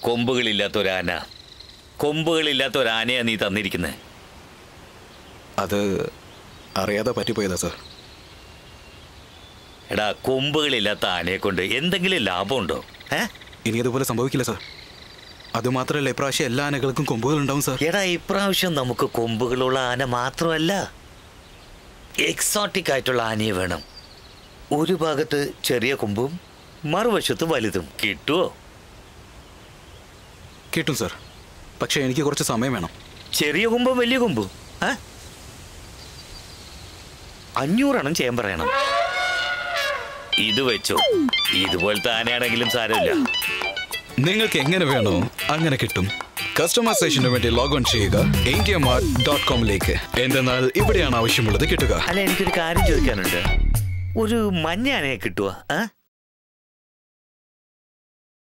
കൊമ്പുകളില്ലാത്ത ഒരു ആന കൊമ്പുകളില്ലാത്ത ഒരു ആനയാ നീ തന്നിരിക്കുന്നത് അത് അറിയാതെ പറ്റിപ്പോയതാ സാർ എടാ കൊമ്പുകളില്ലാത്ത ആനയെ കൊണ്ട് എന്തെങ്കിലും ലാഭമുണ്ടോ ഏ ഇനി അതുപോലെ സംഭവിക്കില്ല സാർ അതുമാത്രമല്ല ഇപ്രാവശ്യം എല്ലാ ആനകൾക്കും കൊമ്പുകൾ ഉണ്ടാവും സാർ എടാ ഇപ്രാവശ്യം നമുക്ക് കൊമ്പുകളുള്ള ആന മാത്രമല്ല എക്സോട്ടിക് ആയിട്ടുള്ള ആനയെ വേണം ഒരു ഭാഗത്ത് ചെറിയ കൊമ്പും മറുവശത്ത് വലുതും കിട്ടുമോ കിട്ടും സാർ പക്ഷേ എനിക്ക് കുറച്ച് സമയം വേണം ചെറിയ കൊമ്പും വലിയ കൊമ്പും ആ അഞ്ഞൂറെണ്ണം ചെയ്യാൻ പറയണം ഇത് വെച്ചോ ഇതുപോലത്തെ ആനയാണെങ്കിലും സാരമില്ല നിങ്ങൾക്ക് എങ്ങനെ വേണോ അങ്ങനെ കിട്ടും കസ്റ്റമൈസേഷന് വേണ്ടി ലോഗോൺ ചെയ്യുക ഇന്ത്യ മാർട്ട് ഡോട്ട് കോമിലേക്ക് എന്തെന്നാൽ ഇവിടെയാണ് ആവശ്യമുള്ളത് കിട്ടുക അല്ല എനിക്കൊരു കാര്യം ചോദിക്കാനുണ്ട് ഒരു മഞ്ഞ ആനയെ കിട്ടുക ആ